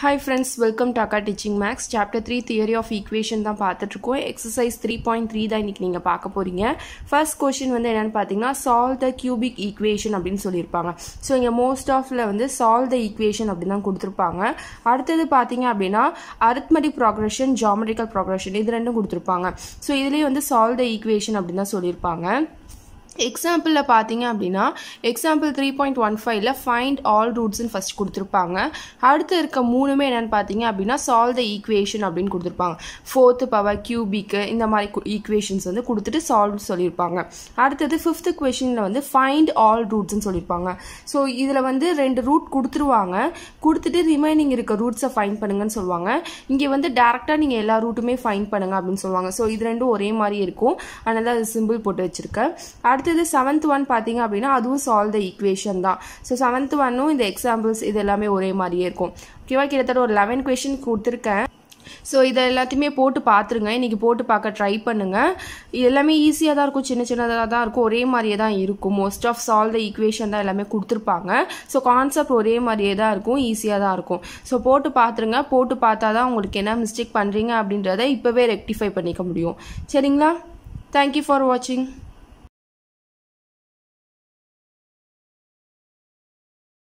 hi friends welcome to அக்கா teaching maths chapter three theory of equation தான் பார்த்துட்ருக்கோம் exercise three point three தான் இன்றைக்கி நீங்கள் பார்க்க போகிறீங்க ஃபர்ஸ்ட் கொஷின் வந்து என்னென்னு பார்த்தீங்கன்னா சால்வ் த கியூபிக் ஈக்குவேஷன் அப்படின்னு சொல்லியிருப்பாங்க ஸோ இங்கே மோஸ்ட் ஆஃபில் வந்து சால்வ் த ஈக்குவேஷன் அப்படின்னு தான் கொடுத்துருப்பாங்க அடுத்தது பார்த்தீங்க அப்படின்னா அரித்மெட்டிக் ப்ராக்ரஷன் ஜாமெட்ரிக்கல் ப்ராக்ரஷன் இது ரெண்டும் கொடுத்துருப்பாங்க ஸோ இதுலேயே வந்து சால்வ் த ஈக்குவேஷன் அப்படின்னு தான் சொல்லியிருப்பாங்க எக்ஸாம்பிளில் பார்த்தீங்க அப்படின்னா எக்ஸாம்பிள் த்ரீ பாயிண்ட் ஒன் ஃபைவ்ல ஃபைண்ட் ஆல் ரூட்ஸ்னு ஃபஸ்ட் கொடுத்துருப்பாங்க அடுத்து இருக்க மூணுமே என்னென்னு பார்த்தீங்க அப்படின்னா சால்வ் த ஈக்குவேஷன் அப்படின்னு கொடுத்துருப்பாங்க ஃபோர்த்து பவர் கியூபிக்கு இந்த மாதிரி ஈக்குவேஷன்ஸ் வந்து கொடுத்துட்டு சால்வ் சொல்லியிருப்பாங்க அடுத்தது ஃபிஃப்த்து கொஷினில் வந்து ஃபைண்ட் ஆல் ரூட்ஸ்னு சொல்லியிருப்பாங்க ஸோ இதில் வந்து ரெண்டு ரூட் கொடுத்துருவாங்க கொடுத்துட்டு ரிமைனிங் இருக்க ரூட்ஸை ஃபைன் பண்ணுங்கன்னு சொல்லுவாங்க இங்கே வந்து டேரெக்டாக நீங்கள் எல்லா ரூட்டுமே ஃபைன் பண்ணுங்க அப்படின்னு சொல்லுவாங்க ஸோ இது ரெண்டும் ஒரே மாதிரி இருக்கும் அதனால அது சிம்பிள் போட்டு வச்சுருக்கேன் அடுத்தது செவன்த் ஒன் பார்த்தீங்க அப்படின்னா அதுவும் சால்வ் த ஈக்குவேஷன் தான் ஸோ செவன்த் ஒன்னும் இந்த எக்ஸாம்பிள்ஸ் இது எல்லாமே ஒரே மாதிரியே இருக்கும் ஓகேவா கிட்டத்தட்ட ஒரு லெவன் கொஷின் கொடுத்துருக்கேன் ஸோ இதை எல்லாத்தையுமே போட்டு பார்த்துருங்க இன்றைக்கி போட்டு பார்க்க ட்ரை பண்ணுங்கள் இது எல்லாமே ஈஸியாக தான் இருக்கும் சின்ன சின்னதாக தான் இருக்கும் ஒரே மாதிரியே தான் இருக்கும் most of solve the equation தான் எல்லாமே கொடுத்துருப்பாங்க ஸோ கான்செப்ட் ஒரே மாதிரியே தான் இருக்கும் ஈஸியாக தான் இருக்கும் ஸோ போட்டு பார்த்துருங்க போட்டு பார்த்தா தான் உங்களுக்கு என்ன மிஸ்டேக் பண்ணுறீங்க அப்படின்றத இப்போவே ரெக்டிஃபை பண்ணிக்க முடியும் சரிங்களா தேங்க்யூ ஃபார் வாட்சிங்